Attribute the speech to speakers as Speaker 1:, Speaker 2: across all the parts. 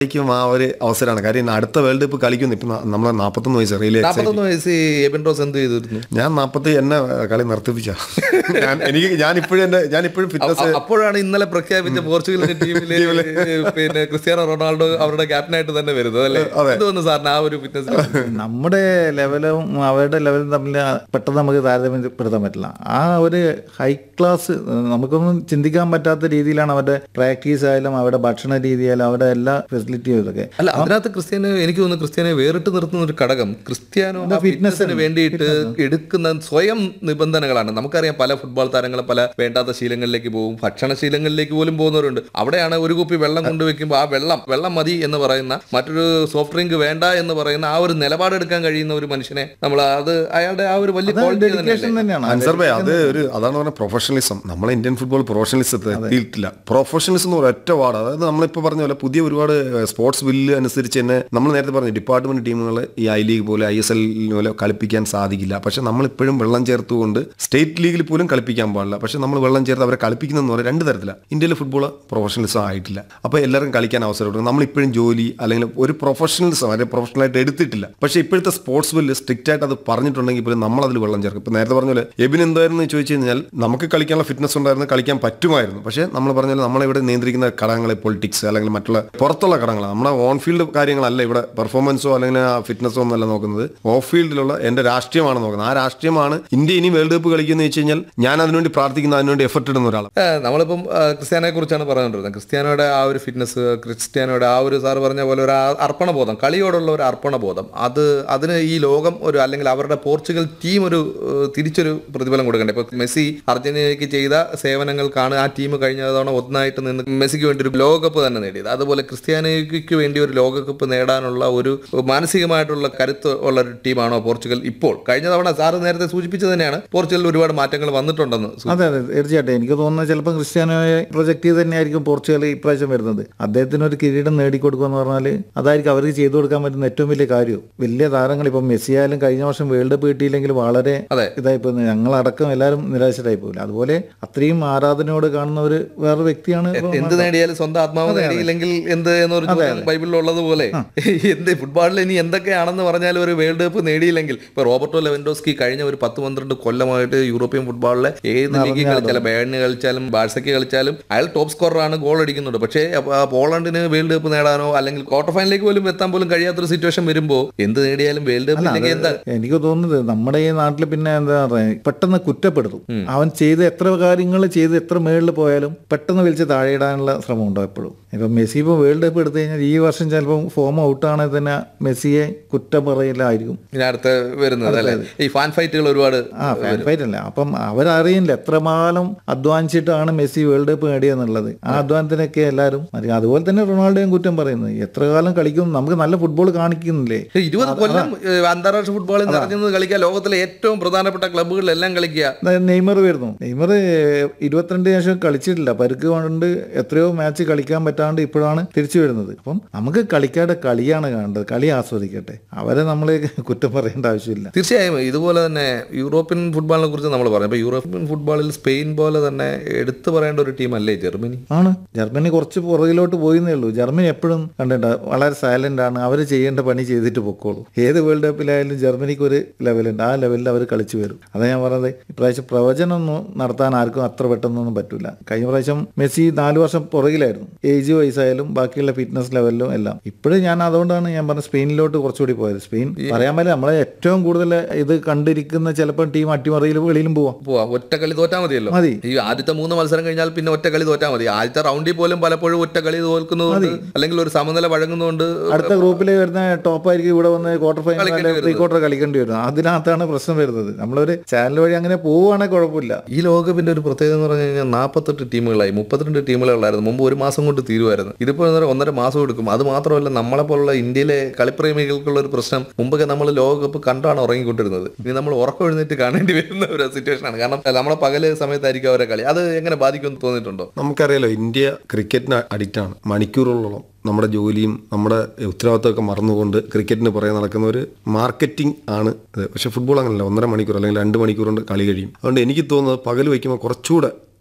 Speaker 1: ക്കും ആ ഒരു അവസരമാണ് കാര്യം ഇന്ന് അടുത്ത വേൾഡ് കപ്പ് കളിക്കുന്നു ഇപ്പൊ ന- നമ്മളെ നാപ്പത്തൊന്ന് വയസ്സ് റിയലി
Speaker 2: നാൽപ്പത്തൊന്ന് വയസ്സ് എബിൻ റോസ് എന്ത് ചെയ്തിരുന്നു
Speaker 1: ഞാൻ നാപ്പത്തി എന്നെ കളി നിർത്തിപ്പിച്ച ഞാൻ എനിക്ക് ഞാൻ ഇപ്പോഴും എന്റെ ഞാൻ ഇപ്പോഴും ഫിറ്റ്നസ്
Speaker 2: അ- അപ്പോഴാണ് ഇന്നലെ പ്രഖ്യാപിച്ച പോർച്ചുഗലിന്റെ ടീമില് പിന്നെ ക്രിസ്ത്യാനോ റൊണാൾഡോ അവരുടെ ക്യാപ്റ്റനായിട്ട് തന്നെ വരുന്നത് അല്ലേ എന്ത് തോന്നുന്നു സാറിന് ആ ഒരു ഫിറ്റ്നസ്
Speaker 3: നമ്മുടെ ലെവലും അവരുടെ ലെവലും തമ്മിൽ പെട്ടെന്ന് നമുക്ക് താരതമ്യപ്പെടുത്താൻ പറ്റില്ല ആ ഒരു ഹൈ ക്ലാസ് നമുക്കൊന്നും ചിന്തിക്കാൻ പറ്റാത്ത രീതിയിലാണ് അവരുടെ പ്രാക്ടീസ് ആയാലും അവരുടെ ഭക്ഷണ രീതി ആയാലും അവരുടെ എല്ലാ ഫെസിലിറ്റിയും ഇതൊക്കെ
Speaker 2: അല്ല അതിനകത്ത് ക്രിസ്ത്യാനോ എനിക്ക് തോന്നുന്നു ക്രിസ്ത്യാനെ വേറിട്ട് നിർത്തുന്ന ഒരു ഘടകം ക്രിസ്ത്യാനോ ആ ഫിറ്റ്നസിന് വേണ്ടിയിട്ട് എടുക്കുന്ന സ്വയം നിബന്ധനകളാണ് നമുക്കറിയാം പല ഫുട്ബോൾ താരങ്ങളും പല വേണ്ടാത്ത ശീലങ്ങളിലേക്ക് പോകും ഭക്ഷണ ശീലങ്ങളിലേക്ക് പോലും പോകുന്നവരുണ്ട് അവിടെയാണ് ഒരു കുപ്പി വെള്ളം കൊണ്ടുവെക്കുമ്പോൾ ആ വെള്ളം വെള്ളം മതി എന്ന് പറയുന്ന മറ്റൊരു സോഫ്റ്റ് ഡ്രിങ്ക് വേണ്ട എന്ന് പറയുന്ന ആ ഒരു നിലപാടെടുക്കാൻ കഴിയുന്ന ഒരു മനുഷ്യനെ നമ്മൾ അത് അയാളുടെ ആ ഒരു വലിയ ക്വാളിറ്റി
Speaker 3: ഡെഡിക്കേഷൻ തന്നെയാണ്
Speaker 1: അൻസർ ഭായ് അത് ഒരു അതാണ് പറഞ്ഞ പ്രൊഫഷണലിസം നമ്മളെ ഇന്ത്യൻ ഫുട്ബോൾ പ്രൊഫഷണലിസത്തിൽ എത്തിയിട്ടില്ല പ്രൊഫഷണലിസം എന്ന് പറയുന്ന ഒറ്റ വാർഡ് അതായത് നമ്മളിപ്പോൾ പറഞ്ഞ പോലെ പുതിയ ഒരുപാട് സ്പോർട്സ് ബില്ല് അനുസരിച്ച് തന്നെ നമ്മൾ നേരത്തെ പറഞ്ഞു ഡിപ്പാർട്ട്മെന്റ് ടീമുകൾ ഈ ഐ ലീഗ് പോലെ ഐ എസ് എൽ പോലെ കളിപ്പിക്കാൻ സാധിക്കില്ല പക്ഷെ നമ്മളിപ്പോഴും വെള്ളം ചേർത്തുകൊണ്ട് സ്റ്റേറ്റ് ലീഗിൽ പോലും കളിപ്പിക്കാൻ പാടില്ല പക്ഷെ നമ്മൾ വെള്ളം ചേർത്ത് അവരെ കളിപ്പിക്കുന്നതെന്ന് പറഞ്ഞാൽ രണ്ട് തരത്തിലാണ് ഇന്ത്യയിലെ ഫുട്ബോൾ പ്രൊഫഷണലിസം ആയിട്ടില്ല അപ്പോൾ എല്ലാവരും കളിക്കാൻ അവസരം കൊടുക്കും നമ്മളിപ്പോഴും ജോലി അല്ലെങ്കിൽ ഒരു പ്രൊഫഷണലിസം അല്ലെങ്കിൽ പ്രൊഫഷണലായിട്ട് എടുത്തിട്ടില്ല പക്ഷേ ഇപ്പോഴത്തെ സ്പോർട്സ് ബില്ല് സ്ട്രിക്റ്റ് ആയിട്ട് അത് പറഞ്ഞിട്ടുണ്ടെങ്കിൽ പോലും നമ്മൾ അതിൽ വെള്ളം ചേർക്കും ഇപ്പൊ നേരത്തെ പറഞ്ഞ പോലെ എബിൻ എന്തായിരുന്നു എന്ന് ചോദിച്ചു കഴിഞ്ഞാൽ നമുക്ക് കളിക്കാനുള്ള ഫിറ്റ്നസ് ഉണ്ടായിരുന്നു കളിക്കാൻ പറ്റുമായിരുന്നു പക്ഷേ നമ്മൾ പറഞ്ഞാൽ നമ്മളിവിടെ നിയന്ത്രിക്കുന്ന ഘടകങ്ങളെ പൊളിറ്റിക്സ് അല്ലെങ്കിൽ മറ്റുള്ള പുറത്തുള്ള ഘടകങ്ങൾ നമ്മുടെ ഓൺ ഫീൽഡ് കാര്യങ്ങളല്ല ഇവിടെ പെർഫോമൻസോ അല്ലെങ്കിൽ ആ ഫിറ്റ്നസോ ഒന്നല്ല നോക്കുന്നത് ഓഫ് ഫീൽഡിലുള്ള എന്റെ രാഷ്ട്രീയമാണ് നോക്കുന്നത് ആ രാഷ്ട്രീയമാണ് ഇന്ത്യ ഇനി വേൾഡ് കപ്പ് കളിക്കുന്നത് വെച്ച് കഴിഞ്ഞാൽ ഞാൻ അതിനുവേണ്ടി പ്രാർത്ഥിക്കുന്ന അതിനുവേണ്ടി എഫർട്ട് ഇടുന്ന ഒരാൾ
Speaker 2: ആ, നമ്മളിപ്പം ആ, ക്രിസ്ത്യാനോയെ കുറിച്ചാണ് പറഞ്ഞുകൊണ്ടിരുന്നത് ക്രിസ്ത്യാനോയുടെ ആ ഒരു ഫിറ്റ്നസ് ക്രിസ്ത്യാനോയുടെ ആ ഒരു സാറ് പറഞ്ഞ പോലെ ഒരു ആ- അർപ്പണബോധം കളിയോടുള്ള ഒരു അർപ്പണബോധം അത് അതിന് ഈ ലോകം ഒരു അല്ലെങ്കിൽ അവരുടെ പോർച്ചുഗൽ ടീം ഒരു ഏഹ്, തിരിച്ചൊരു പ്രതിഫലം കൊടുക്കണ്ടേ ഇപ്പൊ മെസ്സി അർജന്റീനയ്ക്ക് ചെയ്ത സേവനങ്ങൾക്കാണ് ആ ടീം കഴിഞ്ഞ തവണ ഒന്നായിട്ട് നിന്ന് മെസ്സിക്ക് വേണ്ടി ഒരു ലോകകപ്പ് തന്നെ നേടിയത് അതുപോലെ ക്രിസ്ത്യാനോയ്ക്ക് വേണ്ടി ഒരു ലോകകപ്പ് നേടാനുള്ള ഒരു മാനസികമായിട്ടുള്ള കരുത്ത് ഉള്ള ഒരു ടീമാണോ പോർച്ചുഗൽ ഇപ്പോൾ കഴിഞ്ഞ തവണ സാറ് നേരത്തെ സൂചിപ്പിച്ചത് തന്നെയാണ് പോർച്ചുഗലിൽ ഒരുപാട് മാറ്റങ്ങൾ വന്നിട്ടുണ്ടെന്ന് സൂ-
Speaker 3: അതെ അതെ തീർച്ചയായിട്ടും എനിക്ക് തോന്നുന്നത് ചിലപ്പോൾ ക്രിസ്ത്യാനോയെ പ്രൊജക്ട് ചെയ്ത് തന്നെയായിരിക്കും പോർച്ചുഗൽ ഇപ്രാവശ്യം വരുന്നത് അദ്ദേഹത്തിന് ഒരു കിരീടം നേടിക്കൊടുക്കുക എന്ന് പറഞ്ഞാൽ അതായിരിക്കും അവർക്ക് ചെയ്തു കൊടുക്കാൻ പറ്റുന്ന ഏറ്റവും വലിയ കാര്യം വലിയ താരങ്ങൾ ഇപ്പം മെസ്സി ആയാലും കഴിഞ്ഞ വർഷം വേൾഡ് കപ്പ് കിട്ടിയില്ലെങ്കിൽ വളരെ
Speaker 2: അതെ.
Speaker 3: ഇതായി പോകുന്നത് ഞങ്ങളടക്കം എല്ലാവരും നിരാശരായി പോകില്ല അതുപോലെ അത്രയും ആരാധനയോട് കാണുന്ന ഒരു വേറൊരു വ്യക്തിയാണ് ഇപ്പം
Speaker 2: എന്ത് നേടിയാലും സ്വന്തം ആത്മാവ് നേടിയില്ലെങ്കിൽ എന്ത് എന്നൊരു ചോദ്യം ബൈബിളിൽ ഉള്ളതുപോലെ എന്ത് ഫുട്ബോളിൽ ഇനി എന്തൊക്കെയാണെന്ന് പറഞ്ഞാൽ ഒരു വേൾഡ് കപ്പ് നേടിയില്ലെങ്കിൽ ഇപ്പൊ റോബർട്ടോ ലെവൻഡോസ്കി കഴിഞ്ഞ ഒരു പത്ത് പന്ത്രണ്ട് കൊല്ലമായിട്ട് യൂറോപ്യൻ ഫുട്ബോളിലെ ഏത് ലീഗിൽ കളിച്ചാലും ബേണിന് കളിച്ചാലും ബാഴ്സയ്ക്ക് കളിച്ചാലും അയാൾ ടോപ്പ് സ്കോററാണ് ഗോൾ അടിക്കുന്നുണ്ട് പക്ഷേ അപ്പൊ ആ പോളണ്ടിന് വേൾഡ് കപ്പ് നേടാനോ അല്ലെങ്കിൽ ക്വാർട്ടർ ഫൈനലിലേക്ക് പോലും എത്താൻ പോലും കഴിയാത്തൊരു സിറ്റുവേഷൻ വരുമ്പോൾ എന്ത് നേടിയാലും വേൾഡ് കപ്പ് ഇല്ലെങ്കിൽ എന്താ
Speaker 3: എനിക്ക് തോന്നുന്നത് നമ്മുടെ ഈ നാട്ടിൽ പിന്നെ എന്താ പറയുക പെട്ടെന്ന് കുറ്റപ്പെടുത്തും അവൻ ചെയ്ത് എത്ര കാര്യങ്ങൾ ചെയ്ത് എത്ര മേളിൽ പോയാലും പെട്ടെന്ന് വിളിച്ച് താഴെയിടാനുള്ള ശ്രമം ഉണ്ടാവും എപ്പോഴും ഇപ്പം മെസ്സി ഇപ്പോൾ വേൾഡ് കപ്പ് എടുത്തു കഴിഞ്ഞാൽ ഈ വർഷം ചിലപ്പം ഫോം ഔട്ടാണെങ്കിൽ തന്നെ മെസ്സിയെ കുറ്റം പറയലായിരിക്കും
Speaker 2: ഇനി അടുത്ത് വരുന്നത് അല്ലെ ഈ ഫാൻ ഫൈറ്റുകൾ ഒരുപാട്
Speaker 3: ആ ഫാൻ ഫൈറ്റ് അല്ല അപ്പം അവരറിയില്ല എത്രമാനം അധ്വാനിച്ചിട്ടാണ് മെസ്സി വേൾഡ് കപ്പ് നേടിയെന്നുള്ളത് ആ അധ്വാനത്തിനൊക്കെ എല്ലാവരും മതി അതുപോലെ തന്നെ റൊണാൾഡോയും കുറ്റം പറയുന്നത് എത്ര കാലം കളിക്കും നമുക്ക് നല്ല ഫുട്ബോൾ കാണിക്കുന്നില്ലേ
Speaker 2: ഏയ് ഇരുപത് കൊല്ലം ഏഹ്, അന്താരാഷ്ട്ര ഫുട്ബോളിൽ നിറഞ്ഞു കളിക്കുക ലോകത്തിലെ ഏറ്റവും പ്രധാനപ്പെട്ട ക്ലബ്ബുകളിലെല്ലാം കളിക്കുക
Speaker 3: അതായത് നെയ്മർ വരുന്നു നെയ്മർ ഇരുപത്തിരണ്ട് ശേഷം കളിച്ചിട്ടില്ല പരുക്ക് കൊണ്ട് എത്രയോ മാച്ച് കളിക്കാൻ പറ്റാണ്ട് ഇപ്പോഴാണ് തിരിച്ചു വരുന്നത് അപ്പം നമുക്ക് കളിക്കാതെ കളിയാണ് കാണേണ്ടത് കളി ആസ്വദിക്കട്ടെ അവരെ നമ്മൾ കുറ്റം പറയേണ്ട ആവശ്യമില്ല
Speaker 2: തീർച്ചയായും ഇതുപോലെ തന്നെ യൂറോപ്യൻ ഫുട്ബോളിനെ കുറിച്ച് നമ്മൾ പറഞ്ഞു അപ്പോൾ യൂറോപ്യൻ ഫുട്ബോളിൽ സ്പെയിൻ പോലെ തന്നെ എടുത്തു പറയേണ്ട ഒരു ടീമല്ലേ ജർമ്മനി
Speaker 3: ആണ് ജർമ്മനി കുറച്ച് പുറകിലോട്ട് പോയിന്നേ ഉള്ളൂ ജർമ്മനി എപ്പോഴും കണ്ടിട്ട് വളരെ സൈലന്റ് ആണ് അവർ ചെയ്യേണ്ട പണി ചെയ്തിട്ട് പൊക്കോളൂ ഏത് വേൾഡ് കപ്പിലായാലും ജർമ്മനിക്ക് ഒരു ലെവലുണ്ട് ആ ലെവലിൽ അവർ കളിച്ചു വരും അതാ ഞാൻ പറഞ്ഞത് ഇപ്രാവശ്യം പ്രവചനമൊന്നും നടത്താൻ ആർക്കും അത്ര പെട്ടെന്നൊന്നും പറ്റില്ല കഴിഞ്ഞ പ്രാവശ്യം മെസ്സി നാല് വർഷം പുറകിലായിരുന്നു ഏജ് വയസ്സായാലും ബാക്കിയുള്ള ഫിറ്റ്നസ് ലെവലിലും എല്ലാം ഇപ്പോഴും ഞാൻ അതുകൊണ്ടാണ് ഞാൻ പറഞ്ഞത് സ്പെയിനിലോട്ട് കുറച്ചുകൂടി പോയത് സ്പെയിൻ പറയാൻ പറ്റില്ല നമ്മളെ ഏറ്റവും കൂടുതൽ ഇത് കണ്ടിരിക്കുന്ന ചിലപ്പോൾ ടീം അട്ടിമറിയിലും വെളിയിലും പോവാം
Speaker 2: പോവാ ഒറ്റ കളി തോറ്റാ മതിയല്ലോ
Speaker 3: മതി.
Speaker 2: ഈ ആദ്യത്തെ മൂന്ന് മത്സരം കഴിഞ്ഞാൽ പിന്നെ ഒറ്റ കളി തോറ്റാ മതി ആദ്യത്തെ റൗണ്ടിൽ പോലും പലപ്പോഴും ഒറ്റ കളി തോൽക്കുന്നതുകൊണ്ട് അല്ലെങ്കിൽ ഒരു സമനില വഴങ്ങുന്നതുകൊണ്ട്
Speaker 3: അടുത്ത ഗ്രൂപ്പിൽ വരുന്ന ടോപ്പായിരിക്കും ഇവിടെ വന്ന് ക്വാർട്ടർ ഫൈനൽ പ്രീ ക്വാർട്ടർ കളിക്കേണ്ടി വരും അതിനകത്താണ് പ്രശ്നം വരുന്നത് നമ്മളൊരു ചാനൽ വഴി അങ്ങനെ പോവുകയാണെങ്കിൽ കുഴപ്പമില്ല
Speaker 2: ഈ ലോകകപ്പിന്റെ ഒരു പ്രത്യേകത എന്ന് പറഞ്ഞു കഴിഞ്ഞാൽ നാൽപ്പത്തെട്ട് ടീമുകളായി മുപ്പത്തിരണ്ട് ടീമുകളെ ഉള്ളായിരുന്നു മുമ്പ് ഒരു മാസം കൊണ്ട് തീരുമായിരുന്നു ഇതിപ്പോൾ എന്താ പറയുക, ഒന്നര മാസം എടുക്കും അത് മാത്രമല്ല നമ്മളെ പോലുള്ള ഇന്ത്യയിലെ കളിപ്രേമികൾക്കുള്ള ഒരു പ്രശ്നം മുമ്പൊക്കെ നമ്മൾ ലോകകപ്പ് കണ്ടാണ് ഉറങ്ങിക്കൊണ്ടിരുന്നത് ഇനി നമ്മൾ ഉറക്കം എഴുന്നേറ്റ് കാണേണ്ടി വരുന്ന ഒരു സിറ്റുവേഷൻ ആണ് കാരണം നമ്മളെ പകല് സമയത്തായിരിക്കും അവരെ കളി അത് എങ്ങനെ ബാധിക്കുമെന്ന് തോന്നിയിട്ടുണ്ടോ
Speaker 1: നമുക്കറിയാലോ ഇന്ത്യ ക്രിക്കറ്റിന് അഡിക്റ്റ് ആണ് മണിക്കൂറുകളോളം നമ്മുടെ ജോലിയും നമ്മുടെ ഉത്തരവാദിത്തമൊക്കെ മറന്നുകൊണ്ട് ക്രിക്കറ്റിന് പുറകെ നടക്കുന്ന ഒരു മാർക്കറ്റിംഗ് ആണ് ഇത് പക്ഷെ ഫുട്ബോൾ അങ്ങനെയല്ല ഒന്നര മണിക്കൂർ അല്ലെങ്കിൽ രണ്ട് മണിക്കൂർ കൊണ്ട് കളി കഴിയും അതുകൊണ്ട് എനിക്ക് തോന്നുന്നത് പകൽ വയ്ക്കുമ്പോൾ കുറച്ചുകൂടെ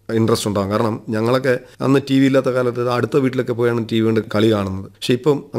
Speaker 1: ഇൻട്രസ്റ്റ് ഉണ്ടാകും കാരണം ഞങ്ങളൊക്കെ അന്ന് ടി വി ഇല്ലാത്ത കാലത്ത് അടുത്ത വീട്ടിലൊക്കെ പോയാണ് ടി വി കൊണ്ട് കളി കാണുന്നത് പക്ഷെ ഇപ്പം